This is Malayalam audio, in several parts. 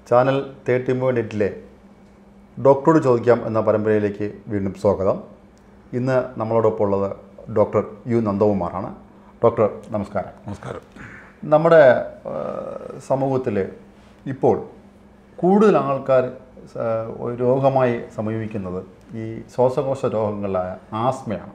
ചാനൽ തേർട്ടി പോയിൻ്റ് എയ്റ്റിലെ ഡോക്ടറോട് ചോദിക്കാം എന്ന പരമ്പരയിലേക്ക് വീണ്ടും സ്വാഗതം ഇന്ന് നമ്മളോടൊപ്പം ഉള്ളത് ഡോക്ടർ യു നന്ദകുമാറാണ് ഡോക്ടർ നമസ്കാരം നമസ്കാരം നമ്മുടെ സമൂഹത്തിൽ ഇപ്പോൾ കൂടുതൽ ആൾക്കാർ സ- ഒരു രോഗമായി സമീപിക്കുന്നത് ഈ ശ്വാസകോശ രോഗങ്ങളായ ആസ്മയാണ്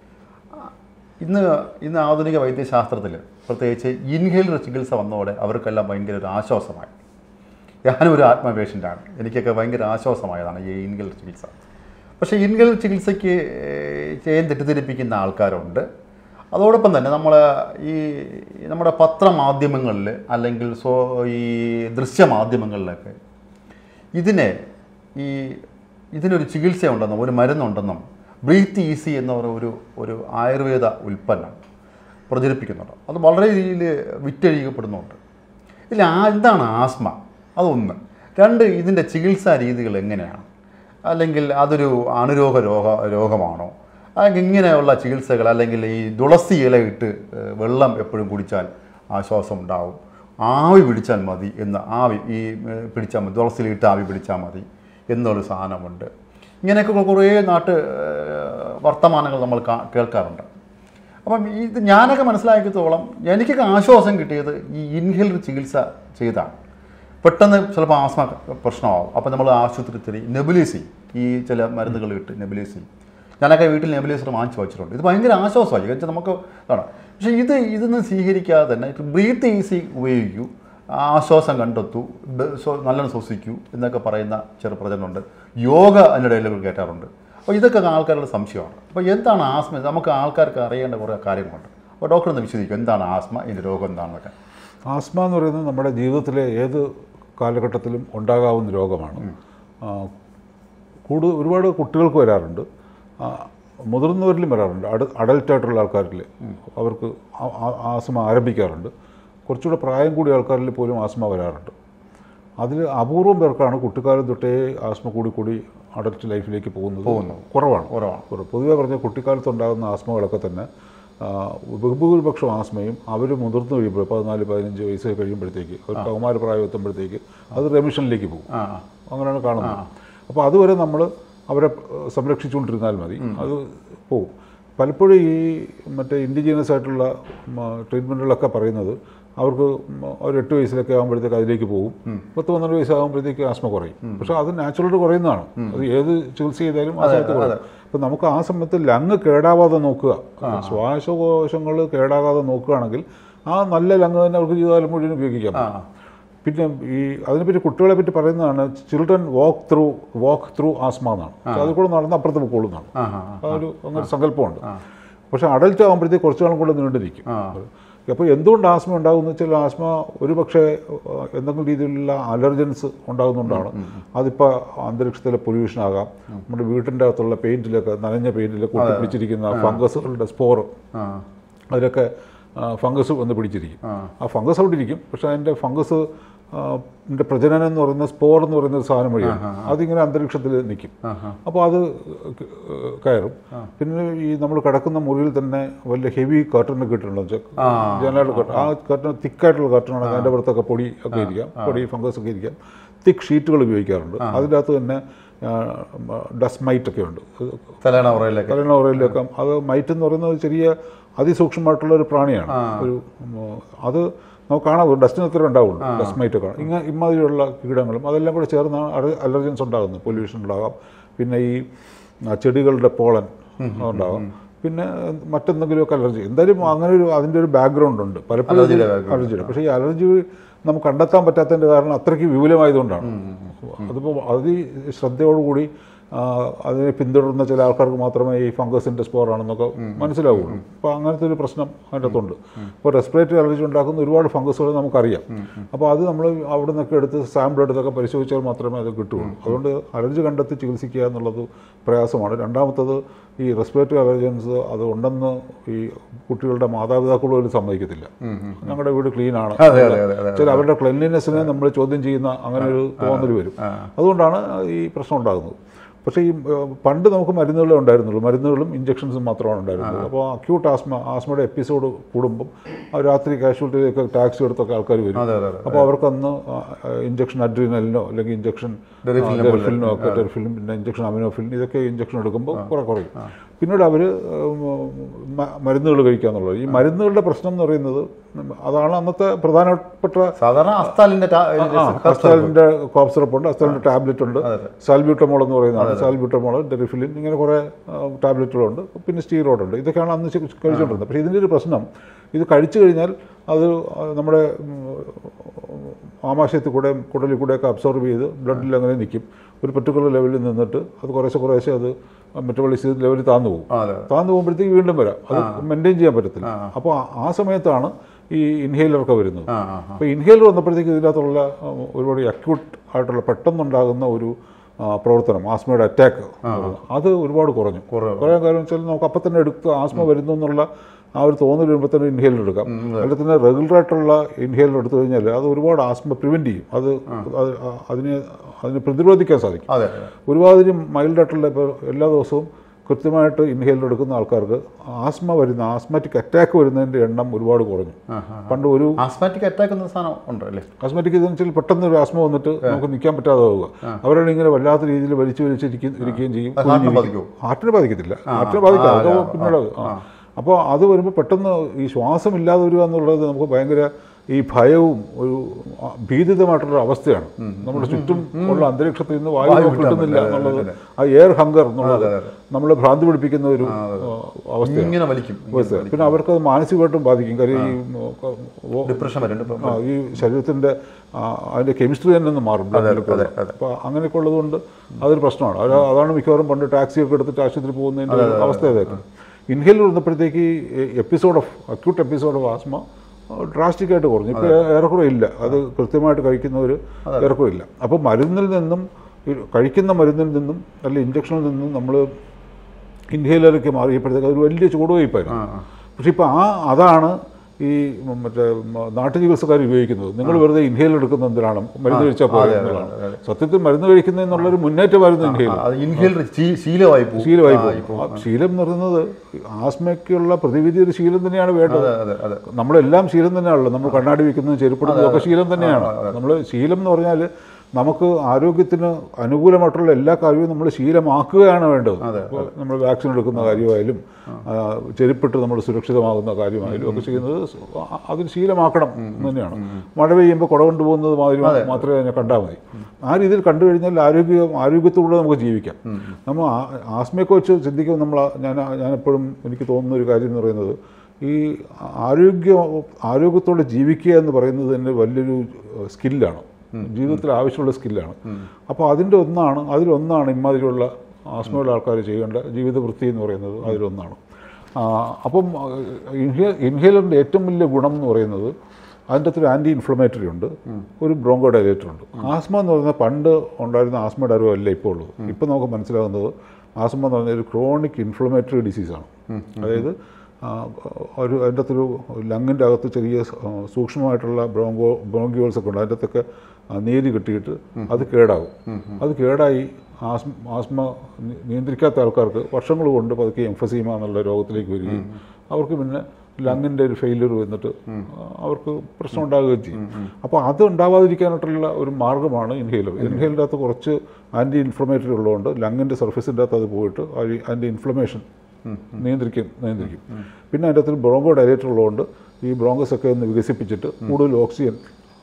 ഇന്ന് ഇന്ന് ആധുനിക വൈദ്യശാസ്ത്രത്തിൽ പ്രത്യേകിച്ച് ഇൻഹേലർ ചികിത്സ വന്നതോടെ അവർക്കെല്ലാം ഭയങ്കര ഒരു ആശ്വാസമായി ഞാനും ഒരു ആത്മ പേഷ്യൻ്റാണ് എനിക്കൊക്കെ ഭയങ്കര ആശ്വാസമായതാണ് ഈ ഇൻഹേലർ ചികിത്സ പക്ഷേ ഇൻഹേലർ ചികിത്സയ്ക്ക് ഏഹ്, ചെയ്യാൻ തെറ്റിദ്ധരിപ്പിക്കുന്ന ആൾക്കാരുണ്ട് അതോടൊപ്പം തന്നെ നമ്മൾ ഈ നമ്മുടെ പത്രമാധ്യമങ്ങളിൽ അല്ലെങ്കിൽ സോ ഈ ദൃശ്യമാധ്യമങ്ങളിലൊക്കെ ഇതിനെ ഈ ഇതിനൊരു ചികിത്സയുണ്ടെന്നും ഒരു മരുന്നുണ്ടെന്നും ബ്രീത്ത് ഈസി എന്ന ഒരു ഒരു ഒരു ആയുർവേദ ഉൽപ്പന്നം പ്രചരിപ്പിക്കുന്നുണ്ട് അത് വളരെ രീതിയിൽ വിറ്റഴിക്കപ്പെടുന്നുണ്ട് ഇതിൽ ആ എന്താണ് ആസ്മ അതൊന്ന് രണ്ട് ഇതിൻ്റെ ചികിത്സാ രീതികൾ എങ്ങനെയാണ് അല്ലെങ്കിൽ അതൊരു അണുരോഗ രോഗ രോഗമാണോ അല്ലെങ്കിൽ ഇങ്ങനെയുള്ള ചികിത്സകൾ അല്ലെങ്കിൽ ഈ തുളസി ഇല ഇട്ട് ഏഹ്, വെള്ളം എപ്പോഴും കുടിച്ചാൽ ആശ്വാസം ഉണ്ടാവും ആവി പിടിച്ചാൽ മതി എന്ന് ആവി ഈ ഏഹ്, പിടിച്ചാൽ മതി തുളസിയിൽ ഇട്ട് ആവി പിടിച്ചാൽ മതി എന്നൊരു സാധനമുണ്ട് ഇങ്ങനെയൊക്കെ കുറേ നാട്ട് ഏഹ്, വർത്തമാനങ്ങൾ നമ്മൾ കാ- കേൾക്കാറുണ്ട് അപ്പം ഇത് ഞാനൊക്കെ മനസ്സിലാക്കിയത്തോളം എനിക്കൊക്കെ ആശ്വാസം കിട്ടിയത് ഈ ഇൻഹേലർ ചികിത്സ ചെയ്താണ് പെട്ടെന്ന് ചിലപ്പോൾ ആസ്മ പ്രശ്നമാവും അപ്പം നമ്മൾ ആശുപത്രി നെബുലൈസ് ചെയ്യും ഈ ചില മരുന്നുകൾ ഇട്ട് നെബുലൈസ് ചെയ്യും ഞാനൊക്കെ വീട്ടിൽ നെബുലൈസർ വാങ്ങിച്ചു വെച്ചിട്ടുണ്ട് ഇത് ഭയങ്കര ആശ്വാസമായി വെച്ചാൽ നമുക്ക് ഇതാണ് പക്ഷേ ഇത് ഇതൊന്നും സ്വീകരിക്കാതെ തന്നെ ബ്രീത്ത് ഈസി ഉപയോഗിക്കൂ ആശ്വാസം കണ്ടെത്തൂ ബ- സ്വ- നല്ലോണം ശ്വസിക്കൂ എന്നൊക്കെ പറയുന്ന ചെറു പ്രചരണമുണ്ട് യോഗ അതിനിടയിൽ കയറ്റാറുണ്ട് അപ്പോൾ ഇതൊക്കെ ആൾക്കാരുടെ സംശയമാണ് അപ്പോൾ എന്താണ് ആസ്മ നമുക്ക് ആൾക്കാർക്ക് അറിയേണ്ട കുറേ കാര്യങ്ങളുണ്ട് അപ്പോൾ ഡോക്ടർ ഒന്ന് വിശദീകരിക്കും എന്താണ് ആസ്മ ഇതിൻ്റെ രോഗം എന്താണെന്നൊക്കെ ആസ്മ എന്ന് പറയുന്നത് നമ്മുടെ ജീവിതത്തിലെ ഏത് കാലഘട്ടത്തിലും ഉണ്ടാകാവുന്ന രോഗമാണ് ആ, കൂടുതൽ ഒരുപാട് കുട്ടികൾക്ക് വരാറുണ്ട് ആ, മുതിർന്നവരിലും വരാറുണ്ട് അഡ അഡൽട്ടായിട്ടുള്ള ആൾക്കാരിൽ അവർക്ക് ആ- ആ- ആസ്മ ആരംഭിക്കാറുണ്ട് കുറച്ചുകൂടെ പ്രായം കൂടിയ ആൾക്കാരിൽ പോലും ആസ്മ വരാറുണ്ട് അതിൽ അപൂർവം പേർക്കാണ് കുട്ടിക്കാലം തൊട്ടേ ആസ്മ കൂടി കൂടി അഡൽട്ട് ലൈഫിലേക്ക് പോകുന്നത് പോകുന്നു. കുറവാണ് കുറവാണ് കുറവ് പൊതുവെ പറഞ്ഞ കുട്ടിക്കാലത്ത് ഉണ്ടാകുന്ന ആസ്മകളൊക്കെ തന്നെ ആ, ബഹുഭൂരിപക്ഷം ആസ്മയും അവർ മുതിർന്നു കഴിയുമ്പോൾ പതിനാല് പതിനഞ്ച് വയസ്സ് കഴിയുമ്പോഴത്തേക്ക് ഒരു കൗമാരപ്രായം എത്തുമ്പോഴത്തേക്ക് അത് റെമിഷനിലേക്ക് പോകും ആ അങ്ങനെയാണ് കാണുന്നത് അപ്പോൾ അതുവരെ നമ്മൾ അവരെ ഏഹ്, സംരക്ഷിച്ചുകൊണ്ടിരുന്നാൽ മതി അത് പോകും പലപ്പോഴും ഈ മറ്റേ ഇൻഡിജീനസ് ആയിട്ടുള്ള ട്രീറ്റ്മെൻറ്റുകളൊക്കെ പറയുന്നത് അവർക്ക് ഉം, ഒരു എട്ട് വയസ്സിലൊക്കെ ആകുമ്പോഴത്തേക്ക് അതിലേക്ക് പോകും പത്ത് പന്ത്രണ്ട് വയസ്സാകുമ്പോഴത്തേക്ക് ആസ്മ കുറയും പക്ഷേ അത് നാച്ചുറലായിട്ട് കുറയുന്നതാണ് അത് ഏത് ചികിത്സ ചെയ്താലും ആ സമയത്ത് കുറയും അപ്പം നമുക്ക് ആ സമയത്ത് ലങ് കേടാവാതെ നോക്കുക ശ്വാസകോശങ്ങൾ കേടാകാതെ നോക്കുകയാണെങ്കിൽ ആ നല്ല ലങ് തന്നെ അവർക്ക് ജീവിതകാലം മുഴുവൻ ഉപയോഗിക്കാം ആ പിന്നെ ഈ അതിനെപ്പറ്റി കുട്ടികളെ പറ്റി പറയുന്നതാണ് children walk through walk through asthma എന്നാണ് അത് കൂടെ നടന്ന് അപ്പുറത്ത് പൊക്കോളും എന്നാണ് ആ ആ ആ ഒരു അങ്ങനെ സങ്കല്പമുണ്ട് പക്ഷേ അഡൽട്ട് ആകുമ്പോഴത്തേക്ക് കുറച്ചു നാളും കൂടെ നീണ്ടിരിക്കും ആ. അപ്പോൾ എന്തുകൊണ്ട് ആസ്മ ഉണ്ടാകുമെന്ന് വെച്ചാൽ ആസ്മ ഒരു പക്ഷേ ഏഹ്, എന്തെങ്കിലും രീതിയിലുള്ള അലർജൻസ് ഉണ്ടാകുന്നതുകൊണ്ടാണ് അതിപ്പോൾ അന്തരീക്ഷത്തിലെ പൊല്യൂഷൻ ആകാം നമ്മുടെ വീട്ടിൻ്റെ അകത്തുള്ള പെയിൻറ്റിലൊക്കെ നനഞ്ഞ പെയിൻറ്റിലൊക്കെ ഒട്ടി പിടിച്ചിരിക്കുന്ന ഫംഗസുകളുടെ സ്പോർ ആ അതിലൊക്കെ ഫംഗസ് വന്ന് പിടിച്ചിരിക്കും ആ. ആ ഫംഗസ് അവിടെ ഇരിക്കും പക്ഷേ അതിൻ്റെ ഫംഗസ് ൻ്റെ പ്രജനനം എന്ന് പറയുന്ന സ്പോർ എന്ന് പറയുന്ന ഒരു സാധനം വഴിയാണ് അതിങ്ങനെ അന്തരീക്ഷത്തിൽ നിൽക്കും അപ്പോൾ അത് ക- കയറും പിന്നെ ഈ നമ്മൾ കിടക്കുന്ന മുറിയിൽ തന്നെ വലിയ ഹെവി കർട്ടൺ കിട്ടുന്നുണ്ടോ ജനലായിട്ട് കർട്ടൺ ആ കർട്ടൺ തിക്കായിട്ടുള്ള കർട്ടനാണ് അതിൻ്റെ പുറത്തൊക്കെ പൊടി ഒക്കെ ഇരിക്കാം പൊടി ഫംഗസ് ഒക്കെ ഇരിക്കാം തിക്ക് ഷീറ്റുകൾ ഉപയോഗിക്കാറുണ്ട് അതിൻ്റെ അകത്ത് തന്നെ ഡസ്റ്റ് മൈറ്റ് ഒക്കെ ഉണ്ട് തലേണ ഉറയിലേക്ക് കല്യാണ ഓറയിലൊക്കെ അത് മൈറ്റ് എന്ന് പറയുന്നത് ഒരു ചെറിയ അതിസൂക്ഷ്മമായിട്ടുള്ള ഒരു പ്രാണിയാണ് ഒരു ഉം, അത് നമുക്ക് കാണാം ഡസ്റ്റിന് എത്ര ഉണ്ടാവുള്ളൂ ഡസ്റ്റ് മൈറ്റ് ഒക്കെ ഇങ്ങനെ ഇമാതിരിയുള്ള കീടങ്ങളും അതെല്ലാം കൂടെ ചേർന്നാണ് അലർജൻസ് ഉണ്ടാകുന്നത് പൊല്യൂഷൻ ഉണ്ടാകാം പിന്നെ ഈ ആ, ചെടികളുടെ പോളൻ ഉണ്ടാകാം പിന്നെ മറ്റെന്തെങ്കിലുമൊക്കെ അലർജി എന്തായാലും അങ്ങനെ ഒരു അതിൻ്റെ ഒരു ബാക്ക്ഗ്രൗണ്ട് ഉണ്ട് പലപ്പോഴും അലർജിയുടെ background. അലർജിയുടെ പക്ഷേ ഈ അലർജി നമുക്ക് കണ്ടെത്താൻ പറ്റാത്തതിൻ്റെ കാരണം അത്രയ്ക്ക് വിപുലമായതുകൊണ്ടാണ് അതിപ്പോൾ അതി ശ്രദ്ധയോടുകൂടി ആ, അതിനെ പിന്തുടരുന്ന ചില ആൾക്കാർക്ക് മാത്രമേ ഈ ഫംഗസിൻ്റെ സ്പോറാണെന്നൊക്കെ മനസ്സിലാവുള്ളൂ അപ്പോൾ അങ്ങനത്തെ ഒരു പ്രശ്നം അതിൻ്റെ അകത്തുണ്ട് ഇപ്പോൾ റെസ്പിറേറ്ററി അലർജി ഉണ്ടാക്കുന്ന ഒരുപാട് ഫംഗസുകൾ നമുക്കറിയാം അപ്പോൾ അത് നമ്മൾ അവിടെ നിന്നൊക്കെ എടുത്ത് സാമ്പിൾ എടുത്തൊക്കെ പരിശോധിച്ചാൽ മാത്രമേ അത് കിട്ടുകയുള്ളൂ അതുകൊണ്ട് അലർജി കണ്ടെത്തി ചികിത്സിക്കുക എന്നുള്ളത് പ്രയാസമാണ് രണ്ടാമത്തത് ഈ റെസ്പിറേറ്ററി അലർജൻസ് അത് ഉണ്ടെന്ന് ഈ കുട്ടികളുടെ മാതാപിതാക്കൾ പോലും സമ്മതിക്കത്തില്ല ഞങ്ങളുടെ വീട് ക്ലീൻ ആണ് അതെ അതെ അതെ അതെ ചില അവരുടെ ക്ലെൻലിനെസ്സിനെ നമ്മൾ ചോദ്യം ചെയ്യുന്ന അങ്ങനെ ഒരു തോന്നൽ വരും അതുകൊണ്ടാണ് ഈ പ്രശ്നം ഉണ്ടാകുന്നത് പക്ഷേ ഈ ഏഹ്, പണ്ട് നമുക്ക് മരുന്നുകളേ ഉണ്ടായിരുന്നുള്ളൂ മരുന്നുകളും ഇഞ്ചക്ഷൻസും മാത്രമാണ് ഉണ്ടായിരുന്നത് അപ്പോൾ അക്യൂട്ട് ആസ്മ ആസ്മയുടെ എപ്പിസോഡ് കൂടുമ്പം ആ രാത്രി കാഷ്വാലിറ്റിയിലേക്ക് ടാക്സി എടുത്തൊക്കെ ആൾക്കാർ വരും അതെ അതെ അതെ അപ്പോൾ അവർക്ക് അന്ന് ഇഞ്ചക്ഷൻ അഡ്രീനലിനോ അല്ലെങ്കിൽ ഇഞ്ചക്ഷൻ ഡെറിഫിലിനെ ഡെറിഫിലിനോ ഒക്കെ ഡെറിഫിലിൻ പിന്നെ ഇഞ്ചക്ഷൻ അമിനോഫിലിൻ ഇതൊക്കെ ഇഞ്ചക്ഷൻ എടുക്കുമ്പോൾ കുറെ കുറയും പിന്നീട് അവർ മരുന്നുകൾ കഴിക്കുക എന്നുള്ളത് ഈ മരുന്നുകളുടെ പ്രശ്നം എന്ന് പറയുന്നത് അതാണ് അന്നത്തെ പ്രധാനപ്പെട്ട സാധാരണ അസ്താലിന്റെ ടാ- അസ്താലിന്റെ കോപ്പ് സിറപ്പ് ഉണ്ട് അസ്താലിന്റെ ടാബ്ലറ്റ് ഉണ്ട് സാൽബ്യൂട്ടമോൾ എന്ന് പറയുന്നതാണ് സാൽബ്യൂട്ടമോൾ ഡെറിഫിലിൻ ഇങ്ങനെ കുറേ ടാബ്ലറ്റുകളുണ്ട് പിന്നെ സ്റ്റീറോയിഡ് ഉണ്ട് ഇതൊക്കെയാണ് അന്ന് ശ- കഴിച്ചുകൊണ്ടിരുന്നത് പക്ഷേ ഇതിൻ്റെ ഒരു പ്രശ്നം ഇത് കഴിച്ചു കഴിഞ്ഞാൽ അത് നമ്മുടെ ഉം, ആമാശയത്തിൽ കൂടെ കുടലിൽ കൂടെയൊക്കെ അബ്സോർബ് ചെയ്ത് ബ്ലഡിൽ അങ്ങനെ നിൽക്കും ഒരു പെർട്ടിക്കുലർ ലെവലിൽ നിന്നിട്ട് അത് കുറേശ്ശെ കുറേശ്ശെ അത് മെറ്റബോളിസം ലെവലിൽ താന്നു പോകും ആ, അതെ താന്നു പോകുമ്പോഴത്തേക്ക് വീണ്ടും വരാം അത് മെയിൻറ്റെയിൻ ചെയ്യാൻ പറ്റത്തില്ല അപ്പോൾ ആ സമയത്താണ് ഈ ഇൻഹേലറൊക്കെ വരുന്നത് ആ ആ അപ്പോൾ ഇൻഹേലർ വന്നപ്പോഴത്തേക്ക് ഇതിനകത്തുള്ള ആ, ഒരുപാട് അക്യൂട്ട് ആയിട്ടുള്ള പെട്ടെന്നുണ്ടാകുന്ന ഒരു ആ, പ്രവർത്തനം ആസ്മയുടെ അറ്റാക്ക് അത് ഒരുപാട് കുറഞ്ഞു കുറവ്. കുറയാൻ കാര്യം വെച്ചാൽ നമുക്ക് അപ്പം തന്നെ എടുത്ത് ആസ്മ വരുന്നു എന്നുള്ള ആ ഒരു തോന്നൽ വരുമ്പോൾ തന്നെ ഇൻഹേലർ എടുക്കാം അല്ലെങ്കിൽ തന്നെ റെഗുലർ ആയിട്ടുള്ള ഇൻഹേലർ എടുത്തു കഴിഞ്ഞാൽ അത് ഒരുപാട് ആസ്മ പ്രിവെൻറ്റ് ചെയ്യും അത് അത് അതിനെ അതിനെ പ്രതിരോധിക്കാൻ സാധിക്കും അതെ അതെ ഒരുമാതിരി മൈൽഡായിട്ടുള്ള ഇപ്പോൾ എല്ലാ ദിവസവും കൃത്യമായിട്ട് ഇൻഹേലർ എടുക്കുന്ന ആൾക്കാർക്ക് ആസ്മ വരുന്ന ആസ്മാറ്റിക് അറ്റാക്ക് വരുന്നതിൻ്റെ എണ്ണം ഒരുപാട് കുറഞ്ഞു ആ ആ പണ്ട് ഒരു ആസ്മാറ്റിക് അറ്റാക്ക് എന്ന സാധനം ഉണ്ട് അല്ലേ ആസ്മാറ്റിക് ഇതെന്ന് വെച്ചാൽ പെട്ടെന്ന് ഒരു ആസ്മ വന്നിട്ട് നമുക്ക് നിൽക്കാൻ പറ്റാതെ ആവുക അവരാണ് ഇങ്ങനെ വല്ലാത്ത രീതിയിൽ വലിച്ചു വലിച്ചിരിക്കും ഇരിക്കുകയും ചെയ്യും അത് ഹാർട്ടിനെ ബാധിക്കുമോ ഹാർട്ടിനെ ബാധിക്കത്തില്ല ഹാർട്ടിനെ ബാധിക്കാം അത് പിന്നീട് അത് ആ. അപ്പോൾ അത് വരുമ്പോൾ പെട്ടെന്ന് ഈ ശ്വാസം ഇല്ലാതെ വരിക എന്നുള്ളത് നമുക്ക് ഭയങ്കര ഈ ഭയവും ഒരു ആ, ഭീതിതമായിട്ടുള്ള അവസ്ഥയാണ് നമ്മുടെ ചുറ്റും ഉള്ള അന്തരീക്ഷത്തിൽ നിന്ന് വായു നമുക്ക് കിട്ടുന്നില്ല എന്നുള്ളത് ആ എയർ ഹങ്കർ എന്നുള്ളത് നമ്മളെ ഭ്രാന്തി പിടിപ്പിക്കുന്ന ഒരു ആ, അവസ്ഥയാണ് ഇങ്ങനെ വലിക്കും അവസ്ഥ. പിന്നെ അവർക്ക് അത് മാനസികമായിട്ടും ബാധിക്കും കാര്യം ഈ ഓ- ഡിപ്രഷൻ വരും ഇപ്പം ആ, ഈ ശരീരത്തിൻ്റെ അതിൻ്റെ കെമിസ്ട്രി തന്നെ ഒന്ന് മാറും ബ്ലഡിലൊക്കെ അപ്പോൾ അങ്ങനെയൊക്കെ ഉള്ളതുകൊണ്ട് അതൊരു പ്രശ്നമാണ് അത് അതാണ് മിക്കവാറും പണ്ട് ടാക്സിയൊക്കെ എടുത്തിട്ട് ആശുപത്രി പോകുന്നതിൻ്റെ ഒരു അവസ്ഥ അതായിരുന്നു ഇൻഹേലർ വന്നപ്പോഴത്തേക്ക് episode of acute episode of asthma drastic ആയിട്ട് കുറഞ്ഞു ഇപ്പോൾ ഏറെക്കുറെ ഇല്ല അത് കൃത്യമായിട്ട് കഴിക്കുന്നവർ ഏറെക്കുറെ ഇല്ല അപ്പോൾ മരുന്നിൽ നിന്നും ഈ കഴിക്കുന്ന മരുന്നിൽ നിന്നും അല്ലെങ്കിൽ ഇഞ്ചക്ഷനിൽ നിന്നും നമ്മൾ ഇൻഹേലറൊക്കെ മാറിയപ്പോഴത്തേക്ക് അതൊരു വലിയ ചുവടുവയ്പ്പായിരുന്നു പക്ഷെ ഇപ്പോൾ ആ അതാണ് ഈ മറ്റേ മ- നാട്ടു ചികിത്സക്കാർ ഉപയോഗിക്കുന്നത് നിങ്ങൾ വെറുതെ ഇൻഹേലർ എടുക്കുന്ന എന്തിനാണ് മരുന്ന് കഴിച്ചാൽ പോലെ എന്നുള്ളതാണ് സത്യത്തിൽ മരുന്ന് കഴിക്കുന്നതെന്നുള്ളൊരു മുന്നേറ്റമായിരുന്നു ഇൻഹേലർ അത് ഇൻഹേലർ ശീലമായി പോകും ശീലമായി പോകും ആ ശീലം എന്ന് പറയുന്നത് ആസ്മയ്ക്കുള്ള പ്രതിവിധി ഒരു ശീലം തന്നെയാണ് വേണ്ടത് അതെ അതെ നമ്മളെല്ലാം ശീലം തന്നെയാണല്ലോ നമ്മൾ കണ്ണാടി വയ്ക്കുന്നതും ചെരുപ്പിടുന്നതും ഒക്കെ ശീലം തന്നെയാണ് നമ്മൾ ശീലം എന്ന് പറഞ്ഞാൽ നമുക്ക് ആരോഗ്യത്തിന് അനുകൂലമായിട്ടുള്ള എല്ലാ കാര്യവും നമ്മൾ ശീലമാക്കുകയാണ് വേണ്ടത് ഇപ്പോൾ നമ്മൾ വാക്സിൻ എടുക്കുന്ന കാര്യമായാലും ആ, ചെരുപ്പിട്ട് നമ്മൾ സുരക്ഷിതമാകുന്ന കാര്യമായാലും ഒക്കെ ചെയ്യുന്നത് ആ- അതിന് ശീലമാക്കണം എന്ന് തന്നെയാണ് മഴ പെയ്യുമ്പോൾ കുട കൊണ്ടുപോകുന്നത് മാതിരി മാത്രമേ അതിനെ കണ്ടാൽ മതി ആ രീതിയിൽ കണ്ടു കഴിഞ്ഞാൽ ആരോഗ്യ ആരോഗ്യത്തോടെ നമുക്ക് ജീവിക്കാം നമ്മൾ ആ- ആസ്മയൊക്കെ വെച്ച് ചിന്തിക്കുമ്പോൾ നമ്മൾ ആ- ഞാൻ ഞാൻ എപ്പോഴും എനിക്ക് തോന്നുന്ന ഒരു കാര്യം എന്ന് പറയുന്നത് ഈ ആരോഗ്യ ആരോഗ്യത്തോടെ ജീവിക്കുക എന്ന് പറയുന്നത് തന്നെ വലിയൊരു ഏഹ്, സ്കില്ലാണ് ജീവിതത്തിൽ ആവശ്യമുള്ള സ്കില്ലാണ് അപ്പോൾ അതിൻ്റെ ഒന്നാണ് അതിലൊന്നാണ് ഇമാതിരിയുള്ള ആസ്മയുള്ള ആൾക്കാർ ചെയ്യേണ്ട ജീവിത വൃത്തി എന്ന് പറയുന്നത് അതിലൊന്നാണ് ആ, അപ്പം ഇൻഹേ ഇൻഹേലറിൻ്റെ ഏറ്റവും വലിയ ഗുണം എന്ന് പറയുന്നത് അതിൻ്റെ അകത്തൊരു ആൻറ്റി ഇൻഫ്ലമേറ്ററി ഉണ്ട് ഒരു ബ്രോങ്കോ ഡയലേറ്റർ ഉണ്ട് ആസ്മ എന്ന് പറയുന്നത് പണ്ട് ഉണ്ടായിരുന്ന ആസ്മയുടെ അറിവല്ല ഇപ്പോൾ ഉള്ളത് ഇപ്പം നമുക്ക് മനസ്സിലാകുന്നത് ആസ്മ എന്ന് പറഞ്ഞാൽ ഒരു ക്രോണിക് ഇൻഫ്ലമേറ്ററി ഡിസീസാണ് അതായത് ആ, ഒരു അതിൻ്റെ അകത്തൊരു ലങ്ങിൻ്റെ അകത്ത് ചെറിയ സ- ആ, സൂക്ഷ്മമായിട്ടുള്ള ബ്രോങ്കോ ബ്രോങ്കിയോൾസ് ഒക്കെ ഉണ്ട് അതിൻ്റെ അകത്തൊക്കെ ആ, നീര് കിട്ടിയിട്ട് അത് കേടാവും അത് കേടായി ആസ്മ ആസ്മ നി- നിയന്ത്രിക്കാത്ത ആൾക്കാർക്ക് വർഷങ്ങൾ കൊണ്ട് പതുക്കെ എംഫസീമ എന്നുള്ള രോഗത്തിലേക്ക് വരികയും അവർക്ക് പിന്നെ ലങ്ങിൻ്റെ ഒരു ഫെയിലിയർ വന്നിട്ട് അവർക്ക് പ്രശ്നം ഉണ്ടാകുകയും ചെയ്യും അപ്പോൾ അത് ഉണ്ടാവാതിരിക്കാനായിട്ടുള്ള ഒരു മാർഗ്ഗമാണ് ഇൻഹേലർ ഇൻഹേലറിൻ്റെ അകത്ത് കുറച്ച് ആൻറ്റി ഇൻഫ്ലമേറ്ററി ഉള്ളതുകൊണ്ട് ലങ്ങിൻ്റെ സർഫസിൻ്റെ അകത്ത് അത് പോയിട്ട് ആ ഈ- അതിൻ്റെ ഇൻഫ്ലമേഷൻ നിയന്ത്രിക്കും നിയന്ത്രിക്കും പിന്നെ അതിൻ്റെ അകത്ത് ബ്രോങ്കോ ഡയലേറ്റർ ഉള്ളതുകൊണ്ട് ഈ ബ്രോങ്കസ് ഒക്കെ ഒന്ന് വികസിപ്പിച്ചിട്ട് കൂടുതൽ ഓക്സിജൻ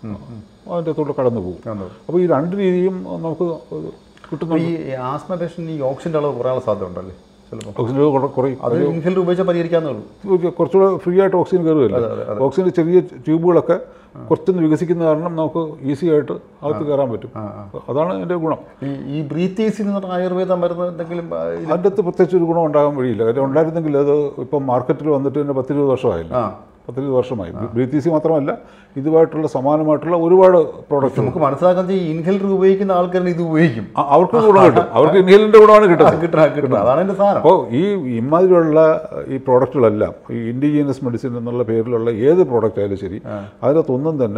അതിൻ്റെ അകത്തോട്ട് കടന്നു പോകും അപ്പോൾ ഈ രണ്ട് രീതിയും നമുക്ക് കിട്ടുന്ന ഈ ആസ്മ പേഷ്യൻ്റ് ഈ ഓക്സിജൻ്റെ അളവ് കുറയാനുള്ള സാധ്യത ഉണ്ടല്ലേ ചിലപ്പോൾ ഓക്സിജൻ കുറെ- കുറേ അത് ഇൻഹേലർ ഉപയോഗിച്ചാൽ പരിഹരിക്കാവുന്നേ ഉള്ളൂ ഒരു കുറച്ചുകൂടെ ഫ്രീ ആയിട്ട് ഓക്സിജൻ കയറുകയല്ല ഓക്സിജൻ്റെ ചെറിയ ട്യൂബുകളൊക്കെ കുറച്ചൊന്ന് വികസിക്കുന്ന കാരണം നമുക്ക് ഈസി ആയിട്ട് അകത്ത് കയറാൻ പറ്റും അതാണ് എൻ്റെ ഗുണം ഈ ഈ ബ്രീത്ത് ഈസിൽ നിന്നിട്ട് ആയുർവേദ മരുന്ന് എന്തെങ്കിലും ആ, ഇത് അതിൻ്റെ അകത്ത് പ്രത്യേകിച്ച് ഒരു ഗുണം ഉണ്ടാകാൻ വഴിയില്ല കാര്യം ഉണ്ടായിരുന്നെങ്കിൽ അത് ഇപ്പം മാർക്കറ്റിൽ വന്നിട്ട് തന്നെ പത്തിരുപത് വർഷമായില്ല ആ പത്തിരുപത് വർഷമായി ബ്രീത്ത് ഈസി മാത്രമല്ല ഇതുമായിട്ടുള്ള സമാനമായിട്ടുള്ള ഒരുപാട് പ്രോഡക്റ്റ് നമുക്ക് മനസ്സിലാക്കാൻ ഈ ഇൻഹേലർ ഉപയോഗിക്കുന്ന ആൾക്കാരിന് ഇത് ഉപയോഗിക്കും അവർക്ക് ഗുണം കിട്ടും അവർക്ക് ഇൻഹേലിൻ്റെ ഗുണമാണ് കിട്ടുന്നത് കിട്ടണ കിട്ടണ അതാണ് എൻ്റെ സാധനം അപ്പോൾ ഈ ഇമാതിരിയുള്ള ഈ പ്രോഡക്റ്റുകളെല്ലാം ഈ ഇൻഡിജീനിയസ് മെഡിസിൻ എന്നുള്ള പേരിലുള്ള ഏത് പ്രോഡക്റ്റ് ആയാലും ശരി അതിനകത്തൊന്നും തന്നെ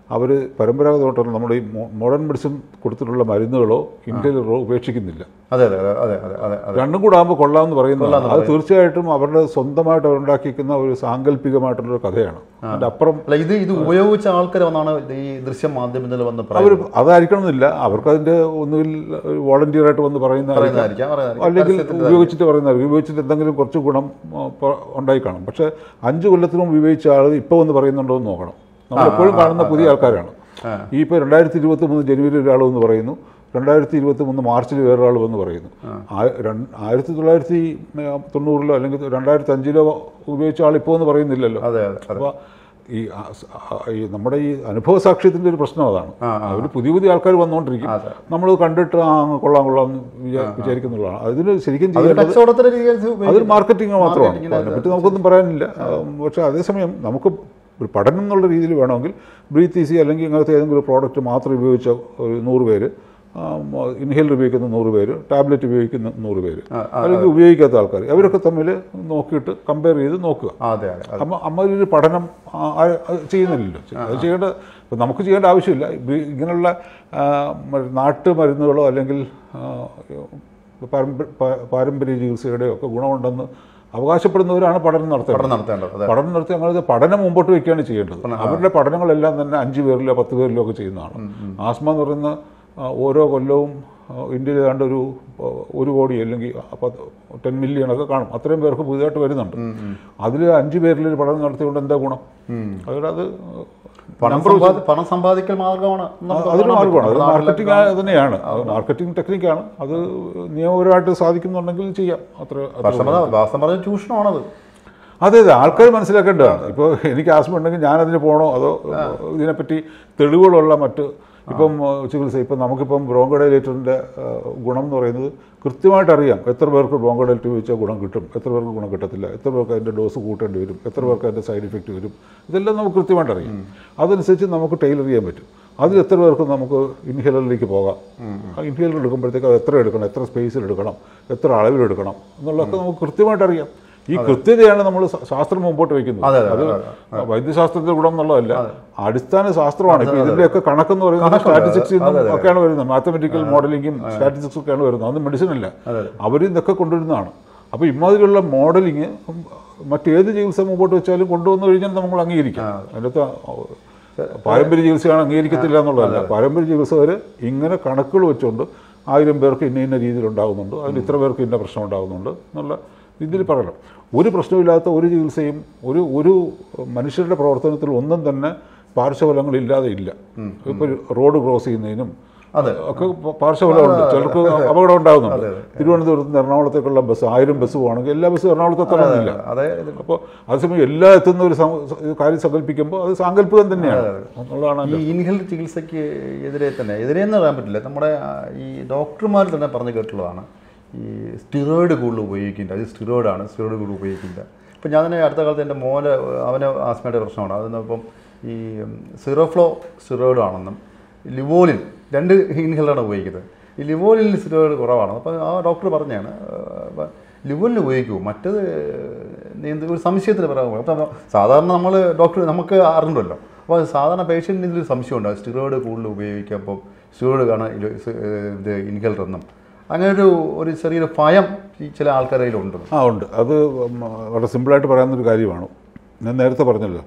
അവർ പരമ്പരാഗതമായിട്ടുള്ള നമ്മുടെ ഈ മോഡേൺ മെഡിസിൻ കൊടുത്തിട്ടുള്ള മരുന്നുകളോ ഇൻഹേലറോ ഉപേക്ഷിക്കുന്നില്ല അതെ അതെ അതെ അതെ അതെ അതെ അതെ രണ്ടും കൂടെ ആകുമ്പോൾ കൊള്ളാമെന്ന് പറയുന്നത് അത് തീർച്ചയായിട്ടും അവരുടെ സ്വന്തമായിട്ട് അവരുണ്ടാക്കിയിരിക്കുന്ന ഒരു സാങ്കല്പികമായിട്ടുള്ളൊരു കഥയാണ് അതിൻ്റെ അപ്പുറം അല്ല ഇത് ഇത് ഉപയോഗിച്ച ആൾക്കാർ വന്നാണ് ഈ ദൃശ്യ മാധ്യമത്തിൽ വന്ന് അവർ പറയുന്നത് അതായിരിക്കണമെന്നില്ല അവർക്ക് അതിൻ്റെ ഒന്നുകിൽ വോളണ്ടിയർ ആയിട്ട് വന്ന് പറയുന്ന പറയുന്നതായിരിക്കാം പറയുന്നതായിരിക്കും അല്ലെങ്കിൽ പരസ്യത്തിൽ ഉപയോഗിച്ചിട്ട് പറയുന്നതായിരിക്കും ഉപയോഗിച്ചിട്ട് എന്തെങ്കിലും കുറച്ച് ഗുണം ആ, പ- ഉണ്ടായി കാണും പക്ഷേ അഞ്ച് കൊല്ലത്തിന് മുമ്പ് ഉപയോഗിച്ച ആൾ ഇപ്പോൾ വന്ന് പറയുന്നുണ്ടോ എന്ന് നോക്കണം നമ്മൾ എപ്പോഴും കാണുന്ന പുതിയ ആൾക്കാരാണ് ഈ ഇപ്പോൾ രണ്ടായിരത്തി ഇരുപത്തി മൂന്ന് ജനുവരി ഒരാൾ വന്ന് പറയുന്നു രണ്ടായിരത്തി ഇരുപത്തി മൂന്ന് മാർച്ചിൽ വേറൊരാൾ വന്ന് പറയുന്നു ആ- രണ്ട്- ആയിരത്തി തൊള്ളായിരത്തി തൊണ്ണൂറിലോ അല്ലെങ്കിൽ രണ്ടായിരത്തി അഞ്ചിലോ ഉപയോഗിച്ച ആൾ ഇപ്പോൾ എന്ന് പറയുന്നില്ലല്ലോ അതെ അതെ അതെ അപ്പോൾ ഈ ആ- സ- ആ- ഈ നമ്മുടെ ഈ അനുഭവ സാക്ഷ്യത്തിൻ്റെ ഒരു പ്രശ്നം അതാണ് ആ, അവർ പുതിയ പുതിയ ആൾക്കാർ വന്നുകൊണ്ടിരിക്കും അതെ. നമ്മൾ കണ്ടിട്ട് ആ അങ്ങ് കൊള്ളാം കൊള്ളാം എന്ന് വിചാ- വിചാരിക്കുന്നുള്ളതാണ് അതിന് ശരിക്കും അതൊരു ചെയ്യേണ്ടത് കച്ചവടത്തിന്റെ രീതി ഉപയോഗിക്കും. അതൊരു മാർക്കറ്റിംഗ് മാത്രമാണ് മാർക്കറ്റിങ്ങിന് അപ്പോൾ അതിനെപ്പറ്റി നമുക്കൊന്നും പറയാനില്ല ഉം, പക്ഷേ അതേസമയം നമുക്ക് ഒരു പഠനം എന്നുള്ള രീതിയിൽ വേണമെങ്കിൽ ബ്രീത്ത് ഈസി അല്ലെങ്കിൽ ഇങ്ങനത്തെ ഏതെങ്കിലും ഒരു പ്രോഡക്റ്റ് മാത്രം ഉപയോഗിച്ച ഒരു നൂറ് പേര് ഇൻഹേലർ ഉപയോഗിക്കുന്ന നൂറ് പേര് ടാബ്ലറ്റ് ഉപയോഗിക്കുന്ന നൂറ് പേര് അല്ലെങ്കിൽ ഉപയോഗിക്കാത്ത ആൾക്കാർ അവരൊക്കെ തമ്മിൽ നോക്കിയിട്ട് കമ്പയർ ചെയ്ത് നോക്കുക ആ, അതെ അതെ അതെ അമ്മ അമ്മ ഒരു പഠനം ആ, ആ, അത് ചെയ്യുന്നില്ലല്ലോ അത് ചെയ്യേണ്ട ഇപ്പം നമുക്ക് ചെയ്യേണ്ട ആവശ്യമില്ല ഇത് ഇങ്ങനെയുള്ള ആ, മ- നാട്ടുമരുന്നുകളോ അല്ലെങ്കിൽ ആ, പാരമ്പ- പാ- പാരമ്പര്യ ചികിത്സയുടെയോ ഒക്കെ ഗുണമുണ്ടെന്ന് അവകാശപ്പെടുന്നവരാണ് പഠനം നടത്തേണ്ടത് പഠനം നടത്തേണ്ടത് അതെ പഠനം നടത്തി അങ്ങനത്തെ പഠനം മുമ്പോട്ട് വയ്ക്കുകയാണ് ചെയ്യേണ്ടത് അവരുടെ പഠനങ്ങളെല്ലാം തന്നെ അഞ്ച് പേരിലോ പത്ത് പേരിലോ ഒക്കെ ചെയ്യുന്നതാണ് ആസ്മ എന്ന് പറയുന്ന ആ, ഓരോ കൊല്ലവും ആ, ഇന്ത്യയിൽ ഏതാണ്ട് ഒരു ആ, ഒരു കോടി അല്ലെങ്കിൽ ടെൻ മില്യൺ ഒക്കെ കാണും അത്രയും പേർക്ക് പുതിയതായിട്ട് വരുന്നുണ്ട് അതിൽ അഞ്ച് പേരിൽ ഒരു പഠനം നടത്തിക്കൊണ്ട് എന്താ ഗുണം അതുകൊണ്ട് അത് പണം സമ്പാദി- പണം സമ്പാദിക്കൽ മാർഗമാണ് നമുക്ക് അതൊരു കാണാൻ മാർഗമാണ് അത് പറ്റും. നമ്മുടെ മാർക്കറ്റിംഗ് തന്നെയാണ് അത് മാർക്കറ്റിംഗ് ടെക്നിക്കാണ് അത് നിയമപരമായിട്ട് സാധിക്കുന്നുണ്ടെങ്കിൽ ചെയ്യാം അത്ര അത്ര പക്ഷെ അത് വാസ്തവം പറഞ്ഞ ചൂഷണമാണത് അതെ അതെ ആൾക്കാർ മനസ്സിലാക്കേണ്ടതാണ് ഇപ്പോൾ എനിക്ക് ആസ്മ ഉണ്ടെങ്കിൽ ഞാൻ അതിന് പോകണോ അതോ ഇതിനെപ്പറ്റി തെളിവുകളുള്ള മറ്റ് ഇപ്പം ഏഹ്, ചികിത്സ ഇപ്പം നമുക്കിപ്പം ബ്രോങ്കോഡൈലേറ്ററിൻ്റെ ഗുണം എന്ന് പറയുന്നത് കൃത്യമായിട്ട് അറിയാം എത്ര പേർക്ക് ബ്രോങ്കോഡൈലേറ്റ് ഉപയോഗിച്ചാൽ ഗുണം കിട്ടും എത്ര പേർക്ക് ഗുണം കിട്ടത്തില്ല എത്ര പേർക്ക് അതിൻ്റെ ഡോസ് കൂട്ടേണ്ടി വരും എത്ര പേർക്ക് അതിൻ്റെ സൈഡ് ഇഫക്റ്റ് വരും ഇതെല്ലാം നമുക്ക് കൃത്യമായിട്ട് അറിയാം അതനുസരിച്ച് നമുക്ക് ടൈലർ ചെയ്യാൻ പറ്റും അതിൽ എത്ര പേർക്ക് നമുക്ക് ഇൻഹേലറിലേക്ക് പോകാം ആ ഇൻഹേലർ എടുക്കുമ്പോഴത്തേക്ക് അത് എത്ര എടുക്കണം എത്ര സ്പേസിൽ എടുക്കണം എത്ര അളവിലെടുക്കണം എന്നുള്ളതൊക്കെ നമുക്ക് കൃത്യമായിട്ട് അറിയാം ഈ കൃത്യതയാണ് നമ്മൾ ശാസ്ത്രം മുമ്പോട്ട് വയ്ക്കുന്നത് അതെ, അതെ, അത് അതെ, വൈദ്യശാസ്ത്രത്തിന്റെ ഗുണം എന്നുള്ളതല്ല അടിസ്ഥാന ശാസ്ത്രമാണ് ഇപ്പൊ ഇതിന്റെയൊക്കെ കണക്കെന്ന് പറയുന്നത് സ്റ്റാറ്റിസ്റ്റിക്സിൽ നിന്നും ഒക്കെയാണ് വരുന്നത് മാത്തമെറ്റിക്കൽ മോഡലിംഗും സ്റ്റാറ്റിസ്റ്റിക്സ് ഒക്കെയാണ് വരുന്നത് അതൊന്നും മെഡിസിൻ അല്ല അവർ ഇതൊക്കെ കൊണ്ടുവരുന്നതാണ് അപ്പോൾ ഇമാതിരിയുള്ള മോഡലിങ് മറ്റേത് ചികിത്സ മുമ്പോട്ട് വെച്ചാലും കൊണ്ടുവന്നു കഴിഞ്ഞാൽ നമ്മൾ അംഗീകരിക്കാം അതിനകത്ത് പാരമ്പര്യ ചികിത്സയാണ് അംഗീകരിക്കത്തില്ല എന്നുള്ളതല്ല പാരമ്പര്യ ചികിത്സകർ ഇങ്ങനെ കണക്കുകൾ വെച്ചുകൊണ്ട് ആയിരം പേർക്ക് ഇന്ന ഇന്ന രീതിയിൽ ഉണ്ടാകുന്നുണ്ട് അതിൽ ഇത്ര പേർക്ക് ഇന്ന പ്രശ്നം ഉണ്ടാകുന്നുണ്ട് എന്നുള്ള രീതിയിൽ പറയണം ഒരു പ്രശ്നമില്ലാത്ത ഒരു ചികിത്സയും ഒരു ഒരു മനുഷ്യരുടെ പ്രവർത്തനത്തിൽ ഒന്നും തന്നെ പാർശ്വഫലങ്ങളില്ലാതെ ഇല്ല ഇപ്പോൾ റോഡ് ക്രോസ് ചെയ്യുന്നതിനും അതെ. ഒക്കെ പ- പാർശ്വഫലമുണ്ട് ചിലർക്ക് അപകടം ഉണ്ടാകുന്നുണ്ട് തിരുവനന്തപുരത്ത് നിന്ന് എറണാകുളത്തേക്കുള്ള ബസ് ആയിരം ബസ് പോകണമെങ്കിൽ എല്ലാ ബസ്സും എറണാകുളത്ത് എത്തണമെന്നില്ല അതെ അപ്പോൾ അതേസമയം എല്ലാം എത്തുന്ന ഒരു സം- ഒരു കാര്യം സങ്കല്പിക്കുമ്പോൾ അത് സാങ്കല്പികം തന്നെയാണ് എന്നുള്ളതാണ് ഈ ഇൻഹൽ ചികിത്സയ്ക്ക് എതിരെ തന്നെ എതിരെ എന്ന് പറയാൻ പറ്റില്ല നമ്മുടെ ആ, ഈ ഡോക്ടർമാർ തന്നെ പറഞ്ഞു കേട്ടുള്ളതാണ് ഈ സ്റ്റിറോയിഡ് കൂടുതൽ ഉപയോഗിക്കില്ല അത് സ്റ്റിറോയിഡാണ് സ്റ്റിറോയിഡ് കൂടുതൽ ഉപയോഗിക്കില്ല ഇപ്പം ഞാൻ തന്നെ അടുത്ത കാലത്ത് എൻ്റെ മോന് അവന് ആസ്മയുടെ പ്രശ്നമാണ് അതിനിപ്പം ഈ സിറോഫ്ലോ സ്റ്റിറോയിഡ് ആണെന്നും ലിവോലിൻ രണ്ട് ഇൻഹേലറാണ് ഉപയോഗിക്കുന്നത് ഈ ലിവോലിൻ സ്റ്റിറോയിഡ് കുറവാണ് അപ്പോൾ ആ ഡോക്ടർ പറഞ്ഞാണ് ലിവോലിൻ ഉപയോഗിക്കുമോ മറ്റത് നീന്ത ഒരു സംശയത്തിന് പറയാൻ അപ്പം സാധാരണ നമ്മൾ ഡോക്ടർ നമുക്ക് അറിഞ്ഞല്ലോ അപ്പോൾ സാധാരണ പേഷ്യൻറ്റിന് ഇതിൽ സംശയമുണ്ട് സ്റ്റിറോയിഡ് കൂടുതൽ ഉപയോഗിക്കുമ്പോൾ സ്റ്റിറോയിഡ് കാണാൻ ഇത് ഇത് ഇൻഹേലർ എന്നും അങ്ങനെ ഒരു ഒരു ചെറിയൊരു ഭയം ഈ ചില ആൾക്കാരുടെ കയ്യിലുണ്ട് ആ ഉണ്ട് അത് ഉം, വളരെ സിമ്പിളായിട്ട് പറയാവുന്നൊരു കാര്യമാണ് ഞാൻ നേരത്തെ പറഞ്ഞല്ലോ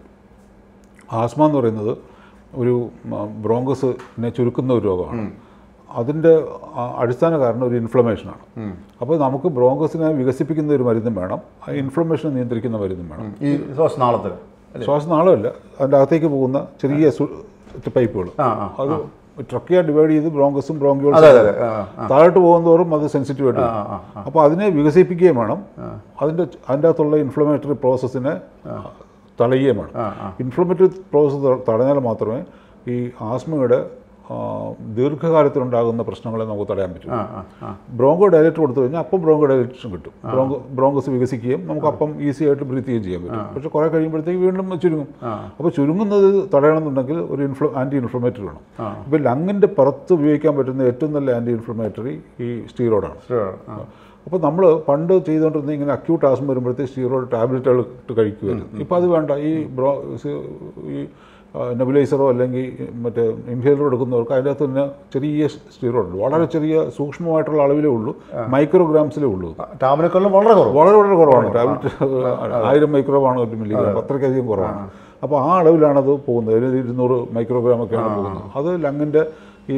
ആസ്മ എന്ന് പറയുന്നത് ഒരു ബ്രോങ്കസിനെ ചുരുക്കുന്ന ഒരു രോഗമാണ് അതിൻ്റെ ആ, അടിസ്ഥാന കാരണം ഒരു ഇൻഫ്ലമേഷനാണ് അപ്പോൾ നമുക്ക് ബ്രോങ്കസിനെ വികസിപ്പിക്കുന്ന ഒരു മരുന്നും വേണം ആ ഇൻഫ്ലമേഷനെ നിയന്ത്രിക്കുന്ന മരുന്നും വേണം ഈ ശ്വാസനാളത്തിൽ ശ്വാസനാളമല്ല അതിൻ്റെ അകത്തേക്ക് പോകുന്ന ചെറിയ സു- പൈപ്പുകൾ ആ ആ അത് ട്രക്കിയ ഡിവൈഡ് ചെയ്ത് ബ്രോങ്കസും അതെ ബ്രോങ്കിയോളും അതെ അതെ ആ താഴോട്ട് പോകുന്നതോറും അത് സെൻസിറ്റീവ് ആയിട്ട് ആ ആ ആ അപ്പോൾ അതിനെ വികസിപ്പിക്കുകയും വേണം അതിൻ്റെ അതിൻ്റെ അകത്തുള്ള ഇൻഫ്ലമേറ്ററി പ്രോസസ്സിനെ തടയുകയും വേണം ആ ആ ഇൻഫ്ലമേറ്ററി പ്രോസസ്സ് തടഞ്ഞാൽ മാത്രമേ ഈ ആസ്മയുടെ ആ, ദീർഘകാലത്തിലുണ്ടാകുന്ന പ്രശ്നങ്ങളെ നമുക്ക് തടയാൻ പറ്റൂ ആ ആ ആ ബ്രോങ്കോ ഡയലറ്റ് കൊടുത്തു കഴിഞ്ഞാൽ അപ്പം ബ്രോങ്കോ ഡയലറ്റേഷൻ കിട്ടും ബ്രോങ്കോ ബ്രോങ്കസ് വികസിക്കുകയും നമുക്ക് അപ്പം ഈസി ആയിട്ട് ബ്രീത്ത് ചെയ്യുകയും ചെയ്യാൻ പറ്റും പക്ഷേ കുറേ കഴിയുമ്പോഴത്തേക്ക് വീണ്ടും ചുരുങ്ങും അപ്പോൾ ചുരുങ്ങുന്നത് തടയണമെന്നുണ്ടെങ്കിൽ ഒരു ഇൻഫ്ലോ ആൻറ്റി ഇൻഫ്ലമേറ്ററി വേണം ഇപ്പോൾ ലങ്ങിൻ്റെ പുറത്ത് ഉപയോഗിക്കാൻ പറ്റുന്ന ഏറ്റവും നല്ല ആൻറ്റി ഇൻഫ്ലമേറ്ററി ഈ സ്റ്റീറോയിഡാണ് ശരി ആ അപ്പോൾ നമ്മൾ പണ്ട് ചെയ്തുകൊണ്ടിരുന്ന ഇങ്ങനെ അക്യൂട്ട് ആസ്മ വരുമ്പോഴത്തേക്ക് സ്റ്റീറോയിഡ് ടാബ്ലറ്റുകൾ ഇട്ട് കഴിക്കുമായിരുന്നു ഇപ്പോൾ അത് വേണ്ട ഈ ബ്രോ സി- ഈ നെബുലൈസറോ അല്ലെങ്കിൽ മറ്റേ ഇൻഹേലറോ എടുക്കുന്നവർക്ക് അതിൻ്റെ അകത്ത് തന്നെ ചെറിയ സ്റ്റീറോയിഡ് ഉണ്ട് വളരെ ചെറിയ സൂക്ഷ്മമായിട്ടുള്ള അളവിലേ ഉള്ളൂ മൈക്രോഗ്രാംസിലേ ഉള്ളൂ ടാബ്ലറ്റുകളിലും വളരെ കുറവ് വളരെ വളരെ കുറവാണ് ടാബ്ലറ്റ് ആയിരം മൈക്രോ ആണ് ഒരു മില്ലിഗ്രാം അത്രയ്ക്കധികം കുറവാണ് അപ്പോൾ ആ അളവിലാണത് പോകുന്നത് ഒരു ഇരുന്നൂറ് മൈക്രോഗ്രാം ഒക്കെയാണ് പോകുന്നത് അത് ലങ്ങിൻ്റെ ഈ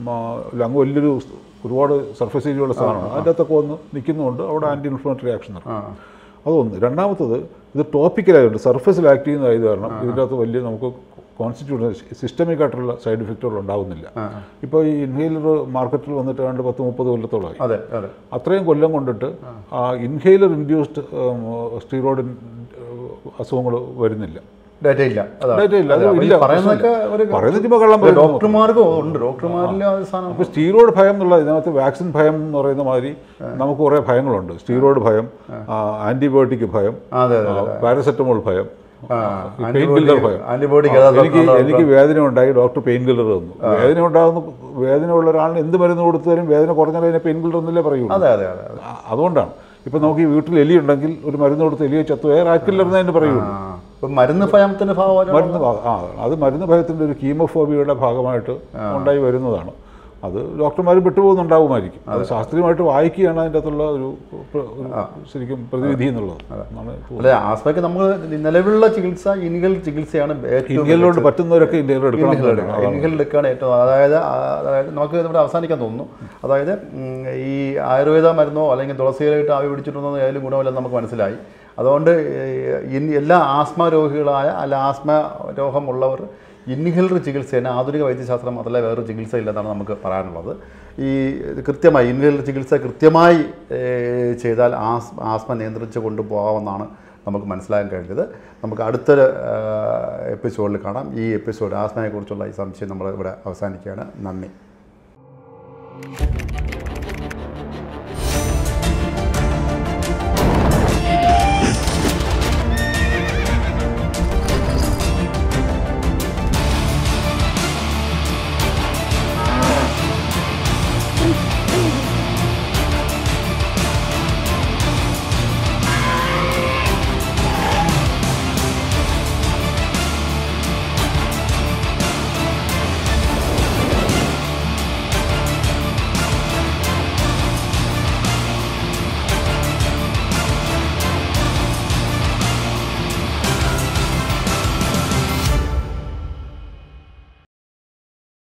ലങ് വലിയൊരു ഒരുപാട് സർഫസ് ഏരിയയുള്ള സാധനമാണ് അതിൻ്റെ അകത്തൊക്കെ വന്ന് നിൽക്കുന്നുണ്ട് അവിടെ ആൻറ്റി ഇൻഫ്ലമേറ്ററി ആക്ഷൻ നടക്കും അതൊന്ന് രണ്ടാമത്തത് ഇത് ടോപ്പിക്കലായതുകൊണ്ട് സർഫസിൽ ആക്ട് ചെയ്യുന്നതായത് കാരണം ഇതിൻ്റെ അകത്ത് വലിയ നമുക്ക് കോൺസ്റ്റിറ്റ്യൂഷൻ സിസ്റ്റമിക് ആയിട്ടുള്ള സൈഡ് ഇഫക്റ്റുകൾ ഉണ്ടാവുന്നില്ല ഇപ്പോൾ ഈ ഇൻഹേലർ മാർക്കറ്റിൽ വന്നിട്ട് ഏതാണ്ട് പത്ത് മുപ്പത് കൊല്ലത്തോളമായി അതെ അതെ അത്രയും കൊല്ലം കൊണ്ടിട്ട് ആ ഇൻഹേലർ ഇൻഡ്യൂസ്ഡ് സ്റ്റീറോയിഡ് അസുഖങ്ങൾ വരുന്നില്ല ഡേറ്റ ഇല്ല അതാണ്. ഡേറ്റ ഇല്ല അത് അതെ, അപ്പൊ ഈ ഇല്ല പറയുന്നതൊക്കെ ഒരു പറയുന്നത് ഇപ്പോൾ കള്ളം പറയുന്നു ഡോക്ടർമാർക്ക് ഉണ്ട് ഡോക്ടർമാരിലെ ആ സാധനം അപ്പോൾ സ്റ്റീറോയിഡ് ഭയം എന്നുള്ള ഇതിനകത്ത് വാക്സിൻ ഭയം എന്ന് പറയുന്ന മാതിരി നമുക്ക് കുറേ ഭയങ്ങളുണ്ട് സ്റ്റീറോയിഡ് ഭയം ആൻറ്റിബയോട്ടിക് ഭയം അതെ അതെ പാരസെറ്റമോൾ ഭയം ആ, പെയിൻ കില്ലർ ഭയം ആന്റിബയോട്ടിക് എനിക്ക് എനിക്ക് വേദന ഉണ്ടായി ഡോക്ടർ പെയിൻ കില്ലർ തന്നു വേദന ഉണ്ടാകുന്ന വേദന ഉള്ള ഒരാളിന് എന്ത് മരുന്ന് കൊടുത്താലും വേദന കുറഞ്ഞാൽ അതിനെ പെയിൻ കില്ലർ എന്നല്ലേ പറയുള്ളൂ അതെ അതെ അതെ അതെ ആ, അതുകൊണ്ടാണ് ഇപ്പം നമുക്ക് ഈ വീട്ടിൽ എലി ഉണ്ടെങ്കിൽ ഒരു മരുന്ന് കൊടുത്ത് എലിയെ ചത്തുപോയ റാറ്റ് കില്ലർ എന്നതിന് പറയുള്ളൂ ആ ഇപ്പൊ മരുന്ന് ഭയത്തിന്റെ ഭാഗമായിട്ട് മരുന്ന് ഭാ- ആ അത് മരുന്ന് ഭയത്തിൻ്റെ ഒരു കീമോഫോബിയയുടെ ഭാഗമായിട്ട് ഉണ്ടായി വരുന്നതാണ് അത് ഡോക്ടർമാർ വിട്ടുപോകുന്നുണ്ടാവുമായിരിക്കും അത് ശാസ്ത്രീയമായിട്ട് വായിക്കുകയാണ് അതിൻ്റെ അകത്തുള്ള ഒരു പ്ര- ഒരു ശരിക്കും പ്രതിവിധി എന്നുള്ളത് എന്നാണ് തോന്നുന്നത്. അല്ലെ ആസ്മയ്ക്ക് നമ്മൾ നിലവിലുള്ള ചികിത്സ ഇൻഹേൽ ചികിത്സയാണ് ഏറ്റവും ഇന്ത്യയിലോട്ട് പറ്റുന്നവരൊക്കെ ഇന്ത്യയിൽ എടുക്കണം എന്നുള്ളതാണ്. അതാണ്. ഇൻഹേൽ എടുക്കുകയാണ് ഏറ്റവും അതായത് ആ, അതായത് നമുക്ക് ഇവിടെ അവസാനിക്കാൻ തോന്നുന്നു അതായത് ഉം, ഈ ആയുർവേദ മരുന്നോ അല്ലെങ്കിൽ തുളസിയിലായിട്ട് ആവി പിടിച്ചിട്ടുണ്ടോ ഏതായാലും ഗുണമില്ലെന്ന് നമുക്ക് മനസ്സിലായി അതുകൊണ്ട് ഏഹ്, ഇൻ എല്ലാ ആസ്മ രോഗികളായ അല്ല ആസ്മ രോഗമുള്ളവർ ഇൻഹേലർ ചികിത്സയാണ് ആധുനിക വൈദ്യശാസ്ത്രം മാത്രമല്ല വേറൊരു ചികിത്സ ഇല്ലെന്നാണ് നമുക്ക് പറയാനുള്ളത് ഈ കൃത്യമായി ഇൻഹേലർ ചികിത്സ കൃത്യമായി ഏഹ്, ചെയ്താൽ ആസ് ആസ്മ നിയന്ത്രിച്ച് കൊണ്ടുപോകാമെന്നാണ് നമുക്ക് മനസ്സിലാക്കാൻ കഴിഞ്ഞത് നമുക്ക് അടുത്തൊരു എപ്പിസോഡിൽ കാണാം ഈ എപ്പിസോഡ് ആസ്മയെക്കുറിച്ചുള്ള ഈ സംശയം നമ്മൾ ഇവിടെ അവസാനിക്കുകയാണ് നന്ദി